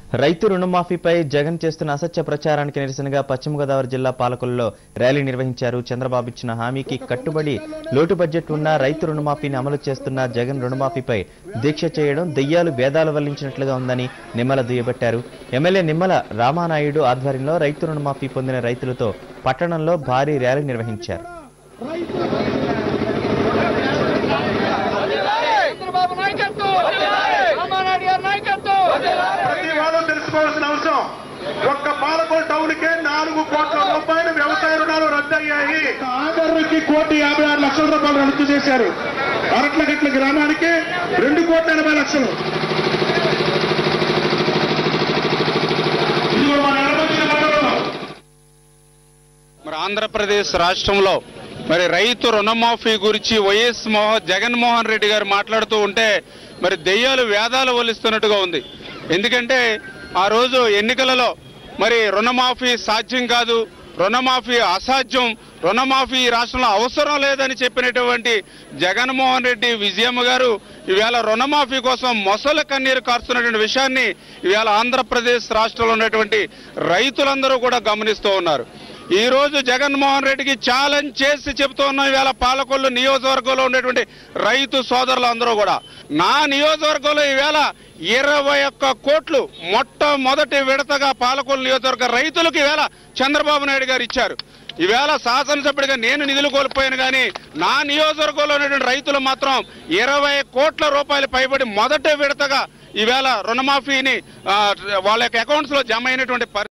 రైతు రుణమాఫీపై జగన్ చేస్తున్న అసత్య ప్రచారానికి నిరసనగా పశ్చిమ గోదావరి జిల్లా పాలకులలో ర్యాలీ నిర్వహించారు చంద్రబాబు ఇచ్చిన హామీకి కట్టుబడి లోటు బడ్జెట్ ఉన్న రైతు రుణమాఫీని అమలు చేస్తున్న జగన్ రుణమాఫీపై దీక్ష చేయడం దెయ్యాలు వేదాలు వల్లించినట్లుగా ఉందని నిమ్మల దుయ్యబట్టారు ఎమ్మెల్యే నిమ్మల రామానాయుడు ఆధ్వర్యంలో రైతు రుణమాఫీ పొందిన రైతులతో పట్టణంలో భారీ ర్యాలీ నిర్వహించారు చంద్రబాబు నాయకత్వం రామానాయుడు గారి నాయకత్వం ప్రతి వాళ్ళు తెలుసుకోవాల్సిన అవసరం ఒక్క పాలకొల్ టౌన్ కే నాలుగు కోట్ల రూపాయలు వ్యవసాయ రుణాలు రద్దయ్యాయి ఆంధ్రకి కోటి యాభై ఆరు లక్షల రూపాయలు రద్దు చేశారు అరట్లగట్ల గ్రామానికి రెండు కోట్ల ఎనభై లక్షలు ఇదిగో మన ఎడమతి మండలంలో మరి ఆంధ్రప్రదేశ్ రాష్ట్రంలో మరి రైతు రుణమాఫీ గురించి వైఎస్ మోహన్ జగన్మోహన్ రెడ్డి గారు మాట్లాడుతూ ఉంటే మరి దెయ్యాలు వేదాలు వలిస్తున్నట్టుగా ఉంది ఎందుకంటే ఆ రోజు ఎన్నికలలో మరి రుణమాఫీ సాధ్యం కాదు రుణమాఫీ అసాధ్యం రుణమాఫీ ఈ రాష్ట్రంలో అవసరం లేదని చెప్పినటువంటి జగన్మోహన్ రెడ్డి విజయమ్మ గారు ఈవేళ రుణమాఫీ కోసం మొసల కన్నీరు కార్చున్నటువంటి విషయాన్ని ఈవేళ ఆంధ్రప్రదేశ్ రాష్ట్రంలో ఉన్నటువంటి రైతులందరూ కూడా గమనిస్తూ ఉన్నారు ఈ రోజు జగన్మోహన్ రెడ్డికి ఛాలెంజ్ చేసి చెబుతూ ఉన్నాం ఇవాళ పాలకొల్లు నియోజకవర్గంలో ఉండేటువంటి రైతు సోదరులు అందరూ కూడా నా నియోజకవర్గంలో ఈవేళ ఇరవై ఒక్క కోట్లు మొట్టమొదటి విడతగా పాలకొల్లు నియోజకవర్గ రైతులకు ఈవేళ చంద్రబాబు నాయుడు గారు ఇచ్చారు ఈవేళ శాసనసభ్యుడిగా నేను నిధులు కోల్పోయాను కానీ నా నియోజకవర్గంలో ఉన్నటువంటి రైతులు మాత్రం ఇరవై కోట్ల రూపాయలు పైబడి మొదటి విడతగా ఈవేళ రుణమాఫీని ఆ, వాళ్ళ యొక్క అకౌంట్స్ లో జమ అయినటువంటి పరి